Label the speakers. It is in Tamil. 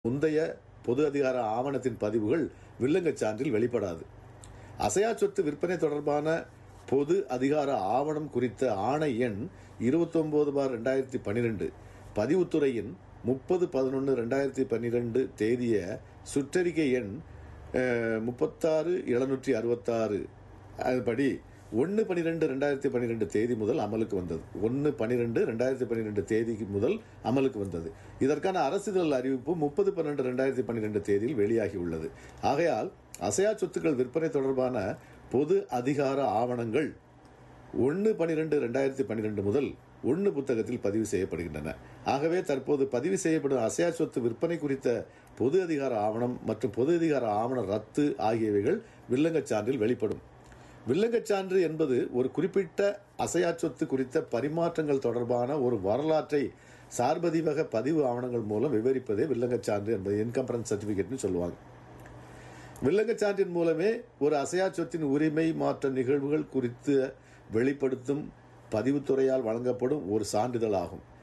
Speaker 1: முந்தைய பொது அதிகார ஆவணத்தின் பதிவுகள் வில்லங்கச் சான்றில் வெளிப்படாது அசையா சொத்து விற்பனை தொடர்பான பொது அதிகார ஆவணம் குறித்த ஆணை எண் இருபத்தொன்பது பார் ரெண்டாயிரத்தி பன்னிரெண்டு பதிவுத்துறையின் முப்பது பதினொன்று ரெண்டாயிரத்தி பன்னிரெண்டு தேதிய சுற்றறிக்கை எண் முப்பத்தாறு எழுநூற்றி அறுபத்தாறு அதுபடி ஒன்று பன்னிரெண்டு ரெண்டாயிரத்தி பன்னிரெண்டு தேதி முதல் அமலுக்கு வந்தது ஒன்று பன்னிரெண்டு ரெண்டாயிரத்தி பன்னிரெண்டு தேதிக்கு முதல் அமலுக்கு வந்தது இதற்கான அரசிதழ் அறிவிப்பு முப்பது பன்னெண்டு ரெண்டாயிரத்தி பன்னிரெண்டு தேதியில் வெளியாகி உள்ளது ஆகையால் அசையா சொத்துக்கள் விற்பனை தொடர்பான பொது அதிகார ஆவணங்கள் ஒன்று பன்னிரெண்டு ரெண்டாயிரத்தி பன்னிரெண்டு முதல் ஒன்று புத்தகத்தில் பதிவு செய்யப்படுகின்றன ஆகவே தற்போது பதிவு செய்யப்படும் அசையா சொத்து விற்பனை குறித்த பொது அதிகார ஆவணம் மற்றும் பொது அதிகார ஆவண ரத்து ஆகியவைகள் வில்லங்கச் சான்றில் வெளிப்படும் வில்லங்கச் சான்று என்பது ஒரு குறிப்பிட்ட அசையா சொத்து குறித்த பரிமாற்றங்கள் தொடர்பான ஒரு வரலாற்றை சார்பதிவக பதிவு ஆவணங்கள் மூலம் விவரிப்பதே வில்லங்கச் சான்று என்பது இன்கம்பரன்ஸ் சர்டிபிகேட்னு சொல்லுவாங்க வில்லங்கச் சான்றின் மூலமே ஒரு அசையா சொத்தின் உரிமை மாற்ற நிகழ்வுகள் குறித்து வெளிப்படுத்தும் பதிவுத்துறையால் வழங்கப்படும் ஒரு சான்றிதழ் ஆகும்